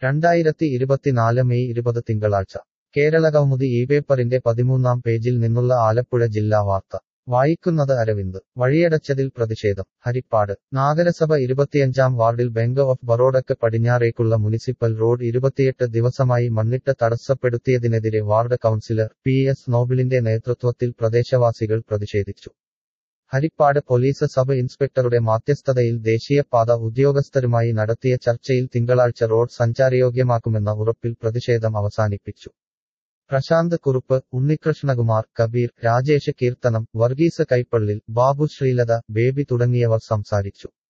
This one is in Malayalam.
രണ്ടായിരത്തി ഇരുപത്തിനാല് മെയ് ഇരുപത് തിങ്കളാഴ്ച കേരള കൗമുദി ഈ പേപ്പറിന്റെ പതിമൂന്നാം പേജിൽ നിന്നുള്ള ആലപ്പുഴ ജില്ലാ വാർത്ത വായിക്കുന്നത് അരവിന്ദ് വഴിയടച്ചതിൽ പ്രതിഷേധം ഹരിപ്പാട് നാഗരസഭ ഇരുപത്തിയഞ്ചാം വാർഡിൽ ബാങ്ക് ഓഫ് ബറോഡക്ക് പടിഞ്ഞാറേക്കുള്ള മുനിസിപ്പൽ റോഡ് ഇരുപത്തിയെട്ട് ദിവസമായി മണ്ണിട്ട് തടസ്സപ്പെടുത്തിയതിനെതിരെ വാർഡ് കൗൺസിലർ പി എസ് നോബിളിന്റെ നേതൃത്വത്തിൽ പ്രദേശവാസികൾ പ്രതിഷേധിച്ചു ഹരിപ്പാട് പോലീസ് സബ് ഇൻസ്പെക്ടറുടെ മാധ്യസ്ഥതയിൽ ദേശീയപാത ഉദ്യോഗസ്ഥരുമായി നടത്തിയ ചർച്ചയിൽ തിങ്കളാഴ്ച റോഡ് സഞ്ചാരയോഗ്യമാക്കുമെന്ന ഉറപ്പിൽ പ്രതിഷേധം അവസാനിപ്പിച്ചു പ്രശാന്ത് കുറുപ്പ് ഉണ്ണികൃഷ്ണകുമാർ കബീർ രാജേഷ് കീർത്തനം വർഗീസ് കൈപ്പള്ളിൽ ബാബു ശ്രീലത ബേബി തുടങ്ങിയവർ സംസാരിച്ചു